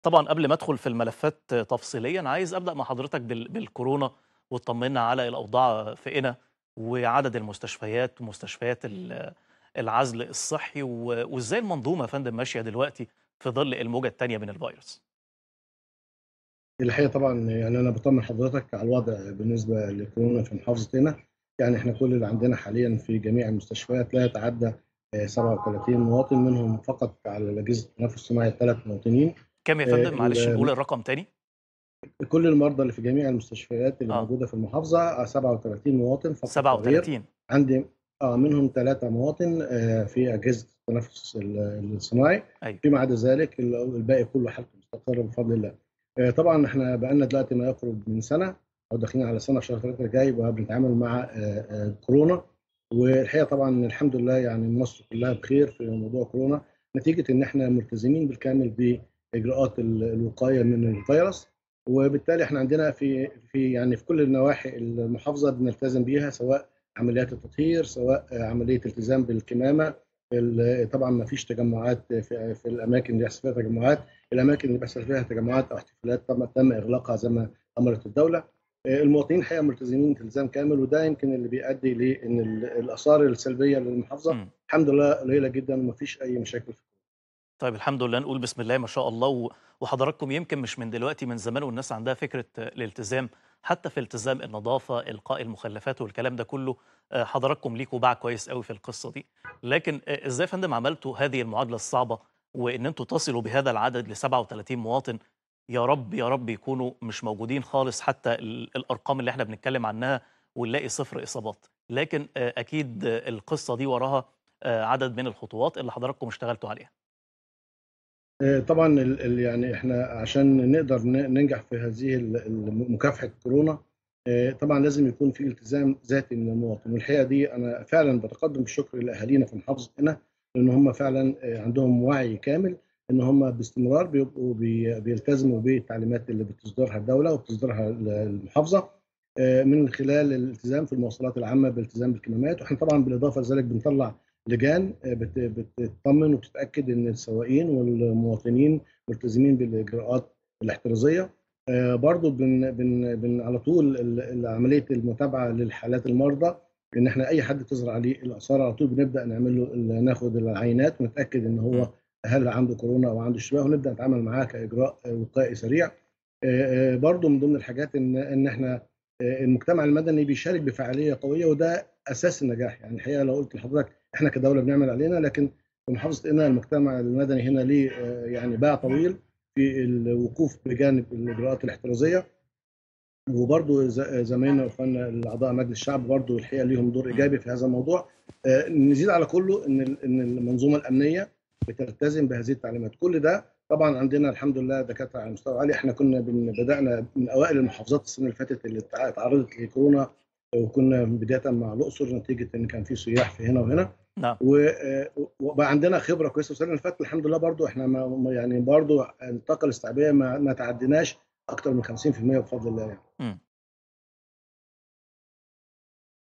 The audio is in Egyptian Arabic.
طبعًا قبل ما أدخل في الملفات تفصيليًا، عايز أبدأ مع حضرتك بال بالكورونا وتطمنا على الأوضاع في قنا، وعدد المستشفيات ومستشفيات ال العزل الصحي، و وإزاي المنظومة يا فندم ماشية دلوقتي في ظل الموجة التانية من الفيروس؟ الحقيقة طبعًا يعني أنا باطمن حضرتك على الوضع بالنسبة لكورونا في محافظة قنا، يعني إحنا كل اللي عندنا حاليًا في جميع المستشفيات لا يتعدى آآ 37 مواطن، منهم فقط على أجهزة التنفس الصناعي 3 مواطنين. كام يا آآ فندم؟ معلش نقول ال الرقم تاني. كل المرضى اللي في جميع المستشفيات اللي آه. موجودة في المحافظة 37 مواطن فقط لا غير، 37 عندي آه منهم 3 مواطن آآ في أجهزة التنفس ال الصناعي، أيوه. فيما عدا ذلك ال الباقي كله حالته مستقرة بفضل الله. آآ طبعًا إحنا بقى لنا دلوقتي ما يقرب من سنة أو داخلين على سنة في شهر 3 الجاي وبنتعامل مع آآ آآ كورونا، والحقيقة طبعًا الحمد لله يعني مصر كلها بخير في موضوع كورونا، نتيجة إن إحنا ملتزمين بالكامل بإجراءات ال الوقاية من الفيروس، وبالتالي إحنا عندنا في في يعني في كل النواحي المحافظة بنلتزم بيها سواء عمليات التطهير، سواء عملية التزام بالكمامة، ال طبعًا ما فيش تجمعات في في الأماكن اللي بيحصل فيها تجمعات، الأماكن اللي بيحصل فيها تجمعات أو احتفالات تم تم إغلاقها زي ما أمرت الدولة. آآ المواطنين الحقيقة ملتزمين التزام كامل، وده يمكن اللي بيؤدي لإن ال الآثار السلبية للمحافظة إمم. الحمد لله قليلة جدًا وما فيش أي مشاكل. طيب الحمد لله نقول بسم الله ما شاء الله، و وحضراتكم يمكن مش من دلوقتي من زمان والناس عندها فكرة الالتزام، حتى في التزام النضافة، إلقاء المخلفات والكلام ده كله، آآ حضراتكم ليكم باع كويس أوي في القصة دي، لكن آآ إزاي يا فندم عملتوا هذه المعادلة الصعبة، وإن أنتم تصلوا بهذا العدد ل37 مواطن، يا رب، يا رب يكونوا مش موجودين خالص حتى ال الأرقام اللي إحنا بنتكلم عنها ونلاقي 0 إصابات، لكن آآ أكيد القصة دي وراها آآ عدد من الخطوات اللي حضراتكم اشتغلتوا عليها. آآ طبعًا ال ال يعني إحنا عشان نقدر ن ننجح في هذه ال ال مكافحة كورونا، آآ طبعًا لازم يكون في التزام ذاتي من المواطن، والحقيقة دي أنا فعلًا باتقدم بالشكر لأهالينا في محافظة قنا، لإن هم فعلًا آآ عندهم وعي كامل إن هم باستمرار بيبقوا بي بيلتزموا بالتعليمات اللي بتصدرها الدولة وبتصدرها ال المحافظة، آآ من خلال الالتزام في المواصلات العامة بالالتزام بالكمامات، وإحنا طبعًا بالإضافة لذلك بنطلّع لجان آآ بت بتطمن وبتتأكد إن السواقين والمواطنين ملتزمين بالإجراءات الاحترازية، آآ برضه بن بن بن على طول ال ال عملية المتابعة للحالات المرضى، إن إحنا أي حد تظهر عليه الآثار على طول بنبدأ نعمل له ال ناخد العينات ونتأكد إن هو إمم. هل عنده كورونا أو عنده اشتباه ونبدأ نتعامل معاه كإجراء وقائي سريع. آآ آآ برضه من ضمن الحاجات إن إن إحنا آآ المجتمع المدني بيشارك بفاعلية قوية وده أساس النجاح، يعني الحقيقة لو قُلت لحضرتك إحنا كدولة بنعمل علينا، لكن في محافظة قنا المجتمع المدني هنا ليه آآ يعني باع طويل في الوقوف بجانب الإجراءات الاحترازية. وبرضه ز زمايلنا وإخواننا الأعضاء مجلس الشعب برضه الحقيقة ليهم دور إمم. إيجابي في هذا الموضوع، آآ نزيد على كله إن ال إن المنظومة الأمنية بتلتزم بهذه التعليمات، كل ده طبعًا عندنا الحمد لله دكاترة على مستوى عالي، إحنا كنا بن بدأنا من أوائل المحافظات السنة اللي فاتت اللي اتع اتعرضت لكورونا، وكنا بدايةً مع الأقصر نتيجة إن كان في سياح في هنا وهنا، نعم. و آآ وبقى عندنا خبرة كويسة، والسنة اللي فاتت الحمد لله برضه إحنا ما ما يعني برضه الطاقة الاستيعابية ما ما تعديناش أكتر من 50% بفضل الله يعني. إمم.